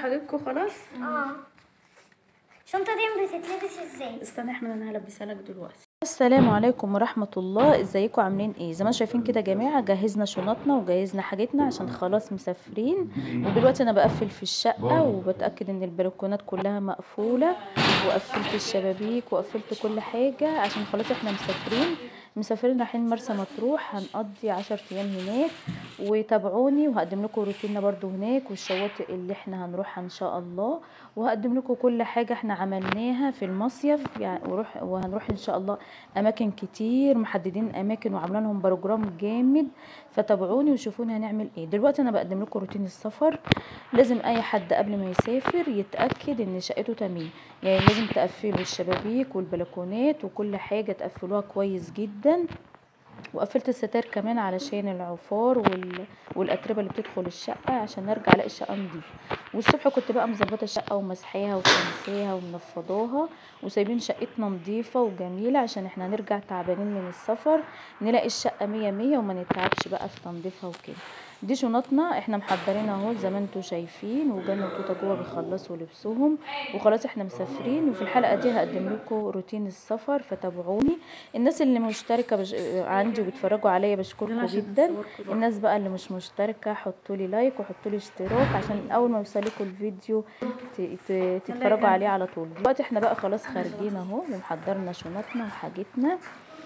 حاجتكم خلاص اه الشنطة دي بتتلبس ازاي؟ استنى يا احمد انا هلبسها لك دلوقتي السلام عليكم ورحمة الله ازيكم عاملين ايه زي ما انتم شايفين كده يا جماعة جهزنا شنطنا وجهزنا حاجتنا عشان خلاص مسافرين ودلوقتي انا بقفل في الشقة وبتأكد ان البلكونات كلها مقفولة وقفلت الشبابيك وقفلت كل حاجة عشان خلاص احنا مسافرين مسافرين رايحين مرسى مطروح هنقضي عشر ايام هناك وتابعوني وهقدم لكم روتيننا برضو هناك والشواطئ اللي احنا هنروحها ان شاء الله وهقدم لكم كل حاجة احنا عملناها في المصيف يعني وروح وهنروح ان شاء الله اماكن كتير محددين اماكن وعاملين لهم بروجرام جامد فتابعوني وشوفوني هنعمل ايه دلوقتي انا بقدم لكم روتين السفر لازم اي حد قبل ما يسافر يتاكد ان شقته تمام يعني لازم تقفلوا الشبابيك والبلكونات وكل حاجه تقفلوها كويس جدا وقفلت الستار كمان علشان العفار وال... والاتربه اللي بتدخل الشقه عشان ارجع الاقي الشقه نضيفه والصبح كنت بقى مظبطه الشقه ومسحاها وكنساها ومنفضاها وسايبين شقتنا نضيفه وجميله عشان احنا نرجع تعبانين من السفر نلاقي الشقه مية مية وما نتعبش بقى في تنظيفها وكده دي شنطنا احنا محضرين اهو زي ما انتم شايفين وجانا وتوتا جوه بيخلصوا لبسهم وخلاص احنا مسافرين وفي الحلقه دي هقدم لكم روتين السفر فتابعوني الناس اللي مشتركه بش... عندي وبيتفرجوا عليا بشكركم جدا الناس بقى اللي مش مشتركه حطوا لي لايك وحطوا لي اشتراك عشان اول ما يوصلكم الفيديو ت... ت... تتفرجوا عليه على طول دلوقتي احنا بقى خلاص خارجين اهو ومحضرنا شنطنا وحاجتنا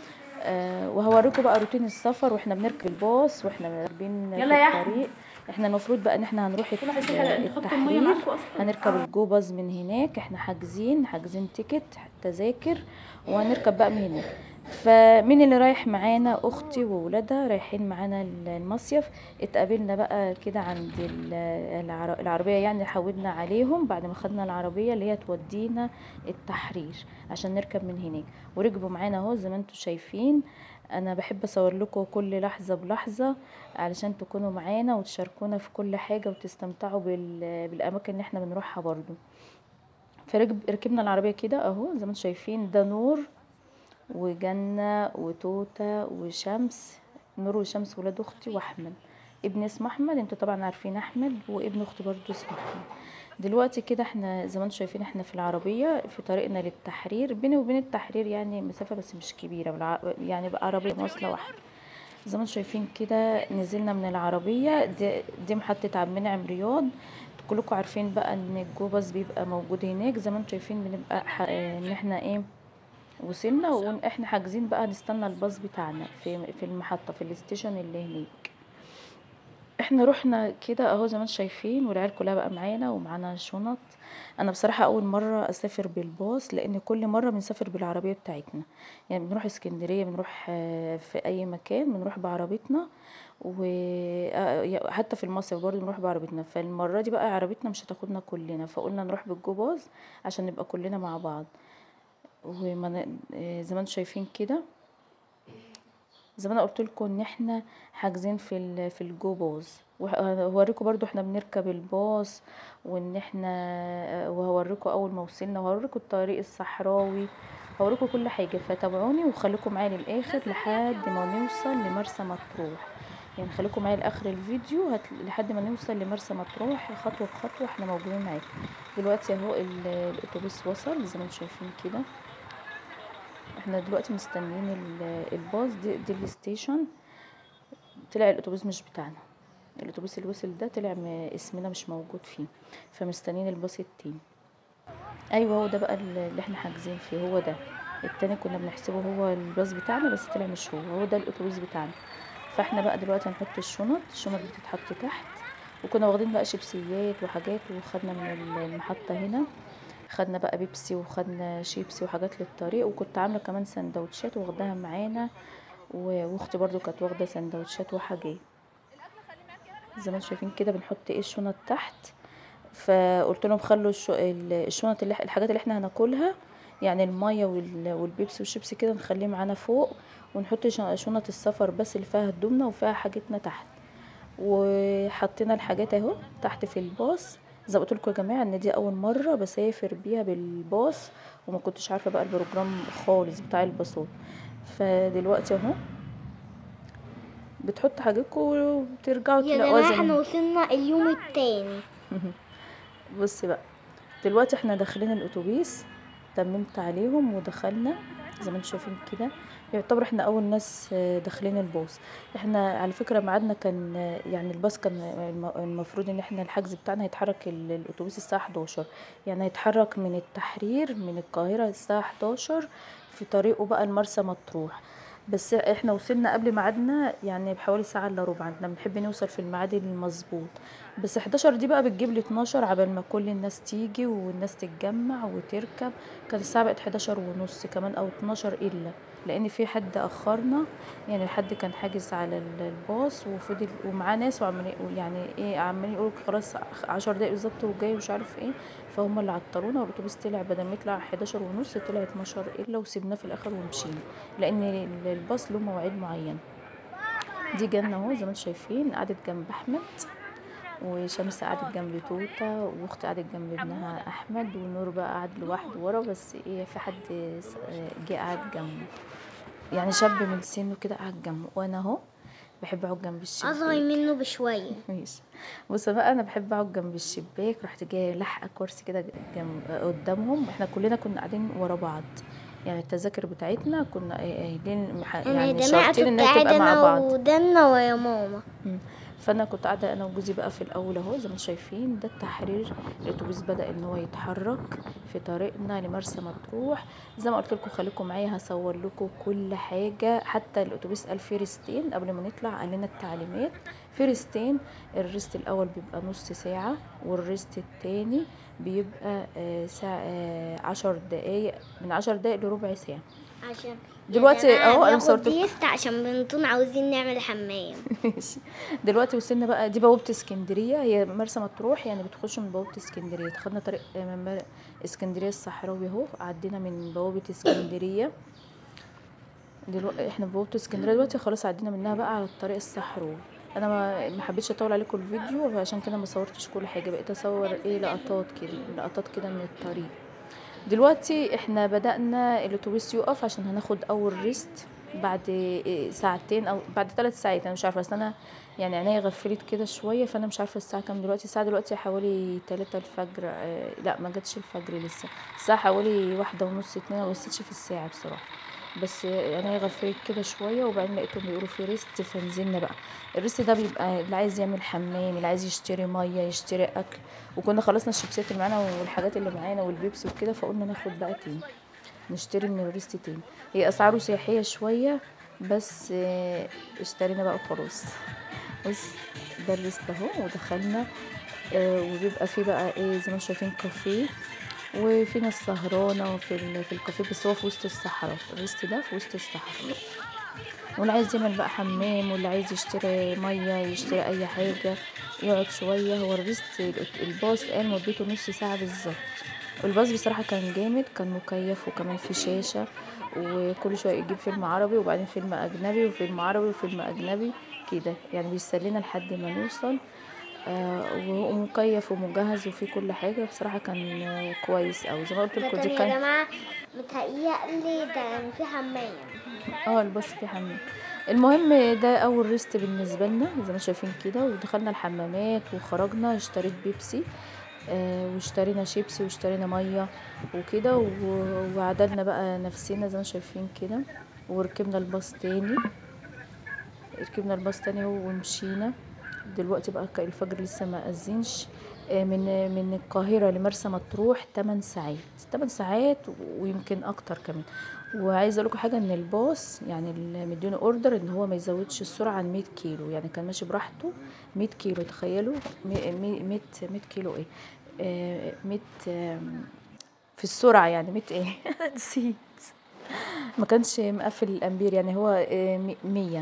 آه وهوريكم بقى روتين السفر واحنا بنركب الباص واحنا راكبين في يلا يا أحمد. الطريق احنا المفروض بقى ان احنا هنروح كل واحد يشيل- يحط المية التحرير معاكوا أصلاً. هنركب الجو باص من هناك احنا حاجزين حاجزين تيكت تذاكر وهنركب بقى من هناك فمين اللي رايح معانا اختي وولادها رايحين معانا المصيف اتقابلنا بقى كده عند ال- العر- العربيه يعني حودنا عليهم بعد ما خدنا العربيه اللي هي تودينا التحرير عشان نركب من هناك وركبوا معانا اهو زي ما انتم شايفين انا بحب اصور لكم كل لحظه بلحظه علشان تكونوا معانا وتشاركونا في كل حاجه وتستمتعوا بال- بالاماكن اللي احنا بنروحها برضو فركب ركبنا العربيه كده اهو زي ما انتم شايفين ده نور وجنة وتوتة وشمس نور وشمس ولاد اختي واحمد ابن اسمه احمد انتوا طبعا عارفين احمد وابن اختي برضو اسمه احمد دلوقتي كده احنا زي ما انتم شايفين احنا في العربية في طريقنا للتحرير بيني وبين التحرير يعني مسافة بس مش كبيرة بالع- يعني بقى عربية مواصلة واحدة زي ما انتم شايفين كده نزلنا من العربية دي, دي محطة عبد المنعم رياض كلكم عارفين بقى ان الجوباز بيبقى موجود هناك زي ما انتم شايفين بنبقى ح- اه ان احنا ايه وصلنا واحنا حاجزين بقى نستنى الباص بتاعنا في في المحطة في الاستيشن اللي هناك احنا رحنا كده اهو زي ما انتم شايفين والعيال كلها بقى معانا ومعانا شنط انا بصراحه اول مره اسافر بالباص لان كل مره بنسافر بالعربيه بتاعتنا يعني بنروح اسكندريه بنروح آه، في اي مكان بنروح بعربيتنا وحتى في المصيف برضه بنروح بعربيتنا فالمره دي بقى عربيتنا مش هتاخدنا كلنا فقلنا نروح بالجوباز عشان نبقى كلنا مع بعض وما ن- آه، زي ما انتم شايفين كده زي ما انا قلت لكم ان احنا حاجزين في ال- في الجو باص وهوريكم برضو احنا بنركب الباص وان احنا وهوريكم اول ما وصلنا وهوريكم الطريق الصحراوي هوريكم كل حاجه فتابعوني وخليكم معايا للاخر لحد ما نوصل لمرسى مطروح يعني خليكم معايا لاخر الفيديو هت... لحد ما نوصل لمرسى مطروح خطوه بخطوه احنا موجودين معاكم دلوقتي اهو ال- الاتوبيس وصل زي ما انتم شايفين كده احنا دلوقتي مستنيين ال- الباص دي, دي الستيشن طلع الاتوبيس مش بتاعنا الاتوبيس اللي وصل ده طلع م- اسمنا مش موجود فيه فمستنيين الباص التاني ايوه هو ده بقى اللي احنا حاجزين فيه هو ده التاني كنا بنحسبه هو الباص بتاعنا بس طلع مش هو هو ده الاتوبيس بتاعنا فاحنا بقى دلوقتي هنحط الشنط الشنط بتتحط تحت وكنا واخدين بقى شيبسيات وحاجات وخدنا من المحطة هنا خدنا بقى بيبسي وخدنا شيبسي وحاجات للطريق وكنت عاملة كمان سندوتشات واخداها معانا و- واختي برضو كانت واخدة سندوتشات وحاجات زي ما انتم شايفين كده بنحط ايه الشنط تحت فقلت لهم خلوا الش- ال- الشنط اللي الحاجات اللي احنا هناكلها يعني الميه وال- والبيبسي والشيبسي كده نخليه معانا فوق ونحط ش- شنط السفر بس اللي فيها هدومنا وفيها حاجتنا تحت وحطينا الحاجات اهو تحت في الباص زي ما قلت لكم يا جماعه ان دي اول مره بسافر بيها بالباص وما كنتش عارفه بقى البروجرام خالص بتاع الباصات فدلوقتي اهو بتحط حاجتكم وبترجعوا يا تلاقوها جماعة زي احنا ما وصلنا اليوم التاني بصي بقى دلوقتي احنا داخلين الاتوبيس تممت عليهم ودخلنا زي ما انتم شايفين كده يعتبر احنا اول ناس آه، داخلين الباص احنا على فكره ميعادنا كان آه، يعني الباص كان الم- المفروض ان احنا الحجز بتاعنا هيتحرك ال- الاتوبيس الساعه 11 يعني هيتحرك من التحرير من القاهره الساعه 11 في طريقه بقى لمرسى مطروح بس احنا وصلنا قبل ميعادنا يعني بحوالي ساعه الا ربع احنا بنحب نوصل في الميعاد المظبوط بس 11 دي بقى بتجيب لي 12 عبال ما كل الناس تيجي والناس تتجمع وتركب كانت الساعه بقت 11 ونص كمان او 12 الا لان في حد اخرنا يعني حد كان حاجز على ال- الباص وفضل ومعاه ناس وعمالين يعني ايه عمالين يقولوا خلاص 10 دقايق بالظبط وجاي ومش عارف ايه فهم اللي عطلونا والاتوبيس طلع بدل ما يطلع 11 ونص طلع 12 الا وسيبناه في الاخر ومشينا لان ال- الباص له مواعيد معينه دي جنة اهو زي ما انتم شايفين قعدت جنب احمد وشمس قعدت جنب توته واختي قعدت جنب ابنها احمد ونور بقى قعد لوحده ورا بس ايه في حد س- جه قعد جنبه يعني شاب من سنه كده قعد جنبه وانا اهو بحب اقعد جنب الشباك اصغر منه بشويه ماشي بص بقى انا بحب اقعد جنب الشباك رحت جايه لاحقه كرسي كده جنب قدامهم احنا كلنا كنا قاعدين ورا بعض يعني التذاكر بتاعتنا كنا قايلين مح- انا يعني جماعة شرطين كنت انها تبقى قاعدة مع انا بعض ودنا ويا ماما مم. فانا كنت قاعده انا وجوزي بقى في الاول اهو زي ما انتم شايفين ده التحرير الاتوبيس بدا ان هو يتحرك في طريقنا لمرسى مطروح زي ما قلت لكم خليكم معايا هصور لكم كل حاجه حتى الاتوبيس قال في ريستين قبل ما نطلع قال لنا التعليمات في ريستين الريست الاول بيبقى نص ساعه والريست التاني بيبقى آه، ساعه آه، عشر دقايق من عشر دقايق لربع ساعه عشان دلوقتي يا جماعة اهو انا بناخد صورت ديست عشان بنطون عاوزين نعمل حمام ماشي دلوقتي وصلنا بقى دي بوابة اسكندرية هي مرسى مطروح يعني بتخش من بوابة اسكندرية خدنا طريق آه، من مر- اسكندرية الصحراوي اهو عدينا من بوابة اسكندرية دلوقتي احنا في بوابة اسكندرية دلوقتي خلاص عدينا منها بقى على الطريق الصحراوي انا ما ما حبيتش اطول عليكم الفيديو فعشان كده ما صورتش كل حاجة بقيت اصور ايه لقطات كده لقطات كده من الطريق دلوقتي احنا بدأنا الاتوبيس يقف عشان هناخد اول ريست بعد إيه ساعتين او بعد ثلاث ساعات انا مش عارفه اصل انا يعني عينيا غفلت كده شويه فانا مش عارفه الساعه كام دلوقتي الساعه دلوقتي حوالي 3 الفجر آه لا ما جاتش الفجر لسه الساعه حوالي واحدة ونص اتنين ما بصيتش في الساعه بصراحه بس عينيا غفلت كده شويه وبعدين لقيتهم بيقولوا في ريست فنزلنا بقى الريست ده بيبقى اللي عايز يعمل حمام اللي عايز يشتري ميه يشتري اكل وكنا خلصنا الشيبسات اللي معانا والحاجات اللي معانا والبيبسي وكده فقلنا ناخد بقى تاني نشتري من الريست تاني هي اسعاره سياحيه شويه بس آه، اشترينا بقى وخلاص بص ده الريست اهو ودخلنا آه، وبيبقى فيه بقى ايه زي ما انتم شايفين كافيه وفي ناس سهرانه في ال- في الكافيه بس هو في وسط الصحراء الريست ده في وسط الصحراء واللي عايز يعمل بقى حمام واللي عايز يشتري ميه يشتري اي حاجه يقعد شويه هو الريست الباص قال مدته نص ساعه بالظبط والباص بصراحه كان جامد كان مكيف وكمان في شاشه وكل شويه يجيب فيلم عربي وبعدين فيلم اجنبي وفيلم عربي وفيلم اجنبي كده يعني بيسلينا لحد ما نوصل آه ومكيف ومجهز وفي كل حاجه بصراحه كان آه، كويس اوي زي ما قلت لكم لكن دي يا كان جماعة متهيألي ده في حمام اه الباص فيه حمام المهم ده اول ريست بالنسبه لنا زي ما شايفين كده ودخلنا الحمامات وخرجنا اشتريت بيبسي آه واشترينا شيبسي واشترينا ميه وكده و- وعدلنا بقى نفسنا زي ما شايفين كده وركبنا الباص تاني ركبنا الباص تاني ومشينا دلوقتي بقى ك- الفجر لسه ما اذنش آه، من من القاهرة لمرسى مطروح 8 ساعات 8 ساعات ويمكن اكتر كمان وعايزه اقول لكم حاجه ان الباص يعني اللي مديني اوردر ان هو ما يزودش السرعه عن 100 كيلو يعني كان ماشي براحته 100 كيلو تخيلوا 100 100 100 كيلو ايه آه، 100 آم، في السرعه يعني 100 ايه نسيت ما كانش مقفل الامبير يعني هو آه، 100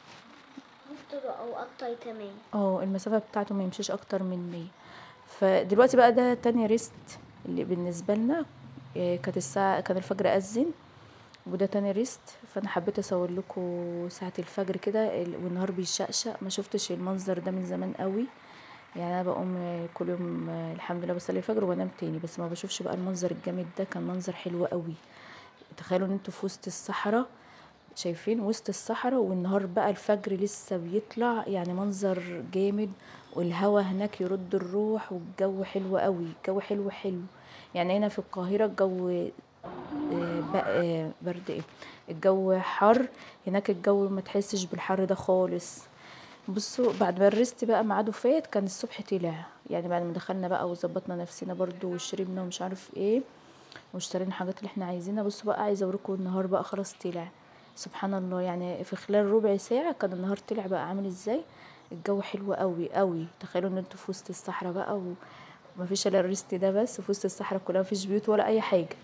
أكتر أو أكتر كمان اه المسافة بتاعته ما يمشيش اكتر من 100 فدلوقتي بقى ده تاني ريست اللي بالنسبة لنا إيه، كانت الساعة كان الفجر أذن وده تاني ريست فانا حبيت اصور لكم ساعة الفجر كده ال- والنهار بيشقشق ما شفتش المنظر ده من زمان قوي يعني انا بقوم آه، كل يوم آه، الحمد لله بصلي الفجر وانام تاني بس ما بشوفش بقى المنظر الجامد ده كان منظر حلو قوي تخيلوا ان انتوا في وسط الصحراء شايفين وسط الصحراء والنهار بقى الفجر لسه بيطلع يعني منظر جامد والهوا هناك يرد الروح والجو حلو قوي الجو حلو حلو يعني هنا في القاهرة الجو آه، ب- آه، برد ايه الجو حر هناك الجو ما تحسش بالحر ده خالص بصوا بعد ما الريست بقى ميعاده فات كان الصبح طلع يعني بعد ما دخلنا بقى وظبطنا نفسنا برضو وشربنا ومش عارف ايه واشترينا الحاجات اللي احنا عايزينها بصوا بقى عايزه اوريكم النهار بقى خلاص طلع سبحان الله يعني في خلال ربع ساعه كان النهار طلع بقى عامل ازاي الجو حلو قوي قوي تخيلوا ان انتوا في وسط الصحراء بقى ومفيش الا الريست ده بس في وسط الصحراء كلها مفيش بيوت ولا اي حاجه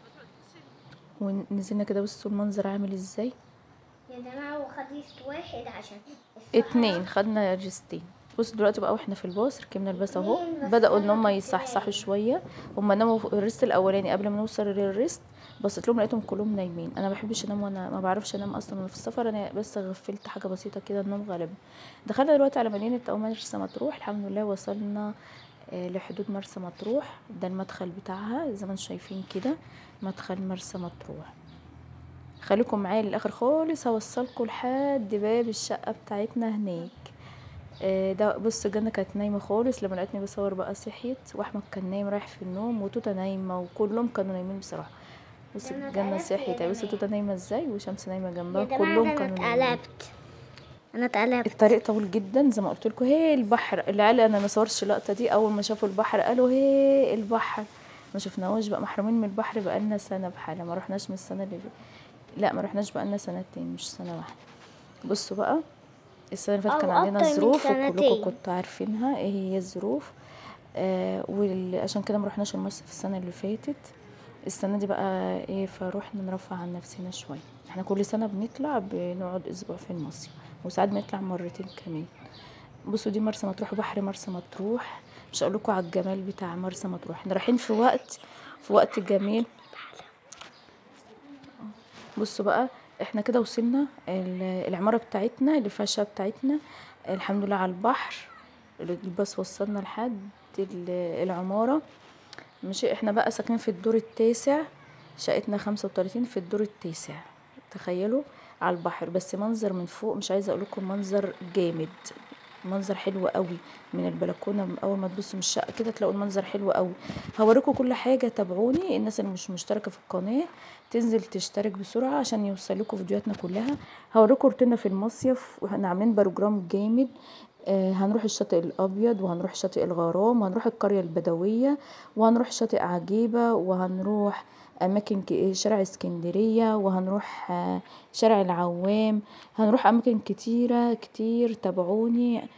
ونزلنا كده بصوا المنظر عامل ازاي يا جماعة وخدت واحد عشان اتنين خدنا ريستين بص دلوقتي بقى واحنا في الباص ركبنا الباص اهو اتنين بس بدأوا ان أنا هم كنت يصحصحوا شوية هم ناموا في الريست الاولاني قبل ما نوصل للريست بصيت لهم لقيتهم كلهم نايمين انا ما بحبش انام وانا ما بعرفش انام اصلا وانا في السفر انا بس غفلت حاجة بسيطة كده النوم غالبا دخلنا دلوقتي على مدينة او مرسى مطروح الحمد لله وصلنا آه، لحدود مرسى مطروح ده المدخل بتاعها زي ما انتم شايفين كده مدخل مرسى مطروح خليكم معايا للاخر خالص هوصلكم لحد باب الشقه بتاعتنا هناك آه، ده بص جنة كانت نايمة خالص لما لقيتني بصور بقى صحيت واحمد كان نايم رايح في النوم وتوتا نايمة وكلهم كانوا نايمين بصراحة بص أنا جنة اتقلبت صحيت يا بص توتا نايمة ازاي وشمس نايمة يا جنبها جماعة كلهم ده أنا كانوا نايمين اتقلبت أنا اتقلبت الطريق طويل جدا زي ما قلت لكم هي البحر العيال انا ما صورش اللقطه دي اول ما شافوا البحر قالوا هي البحر ما شفناهوش بقى محرومين من البحر بقالنا سنه بحالها ما رحناش من السنه اللي لا ما رحناش بقالنا سنتين مش سنه واحده بصوا بقى السنه اللي فاتت كان أو عندنا أكتر من ظروف وكلكم سنتين. كنتوا عارفينها ايه هي الظروف آه وعشان كده ما رحناش المصيف السنه اللي فاتت السنه دي بقى ايه فروحنا نرفع عن نفسنا شويه احنا كل سنه بنطلع بنقعد اسبوع في المصيف وساعات بنطلع مرتين كمان بصوا دي مرسى مطروح بحر مرسى مطروح مش هقول لكم على الجمال بتاع مرسى مطروح احنا رايحين في وقت في وقت جميل بصوا بقى احنا كده وصلنا ال- العمارة بتاعتنا اللي فيها الشقة بتاعتنا الحمد لله على البحر الباص وصلنا لحد ال- العمارة ماشي احنا بقى ساكنين في الدور التاسع شقتنا خمسة وتلاتين في الدور التاسع تخيلوا على البحر بس منظر من فوق مش عايزة اقول لكم منظر جامد منظر حلو قوي من البلكونه من اول ما تبصوا من الشقه كده تلاقوا المنظر حلو قوي هوريكم كل حاجه تابعوني الناس اللي مش مشتركه في القناه تنزل تشترك بسرعه عشان يوصل لكم فيديوهاتنا كلها هوريكم روتيننا في المصيف واحنا عاملين بروجرام جامد آه هنروح الشاطئ الابيض وهنروح شاطئ الغرام وهنروح القريه البدويه وهنروح شاطئ عجيبه وهنروح اماكن ك- شارع اسكندريه وهنروح آه، شارع العوام هنروح اماكن كتيره كتير تابعوني يا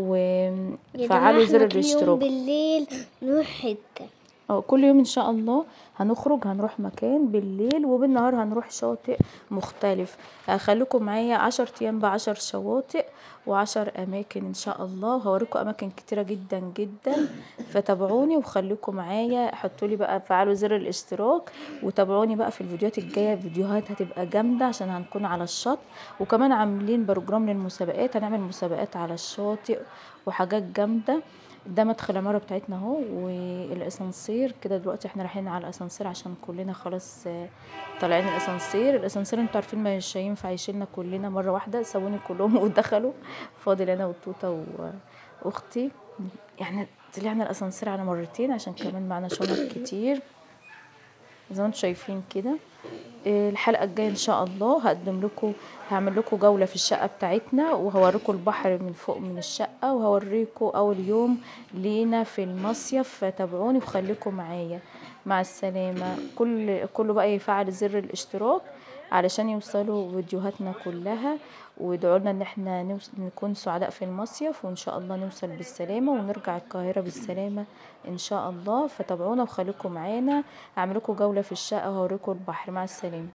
وفعلوا جماعة زر احنا كل يوم الاشتراك بالليل نروح حتة اه كل يوم ان شاء الله هنخرج هنروح مكان بالليل وبالنهار هنروح شاطئ مختلف خليكم معايا عشر ايام بعشر شواطئ وعشر اماكن ان شاء الله هوريكم اماكن كتيره جدا جدا فتابعوني وخليكم معايا حطوا لي بقى فعلوا زر الاشتراك وتابعوني بقى في الفيديوهات الجايه فيديوهات هتبقى جامده عشان هنكون على الشط وكمان عاملين بروجرام للمسابقات هنعمل مسابقات على الشاطئ وحاجات جامده ده مدخل العمارة بتاعتنا اهو والاسانسير كده دلوقتي احنا رايحين على الاسانسير عشان كلنا خلاص آه، طالعين الاسانسير الاسانسير انتوا عارفين مش هينفع يشيلنا كلنا مرة واحدة سابوني كلهم ودخلوا فاضل انا والتوتة واختي يعني طلعنا الاسانسير على مرتين عشان كمان معنا شنط كتير زي ما انتم شايفين كده إيه، الحلقه الجايه ان شاء الله هقدم لكم هعمل لكم جوله في الشقه بتاعتنا وهوريكم البحر من فوق من الشقه وهوريكم اول يوم لينا في المصيف فتابعوني وخليكم معايا مع السلامه كل كله بقى يفعل زر الاشتراك علشان يوصلوا فيديوهاتنا كلها وادعوا لنا ان احنا نوص... نكون سعداء في المصيف وان شاء الله نوصل بالسلامه ونرجع القاهره بالسلامه ان شاء الله فتابعونا وخليكم معانا هعمل لكم جوله في الشقه وهوريكم البحر مع السلامه